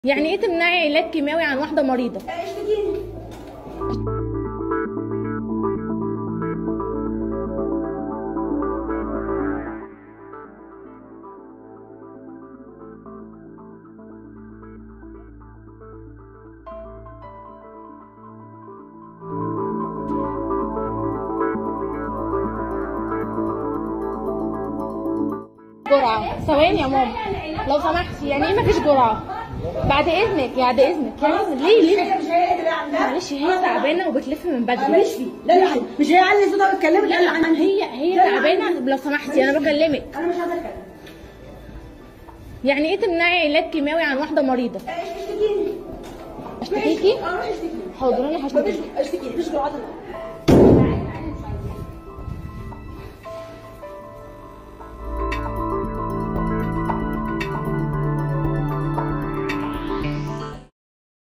يعني ايه تمنعي علاج كيماوي عن واحده مريضه اشتكيني جرعه ثواني يا ماما لو سمحتي يعني ايه مفيش جرعه بعد اذنك بعد اذنك يعني إذنك. ليه ليه مش هي اللي عندها معلش هي تعبانه وبتلف من بدري ماليش فيه لا لا مش هي علي صوتها وتكلمك لا لا عندي هي هي تعبانه لو سمحتي انا بكلمك انا مش عايزه اتكلم يعني ايه تمنعي علاج كيماوي عن واحده مريضه اشتكيني اشتكيكي اه روحي اشتكيني حاضر انا هشتكيكي اشتكيني مفيش جرعات النهارده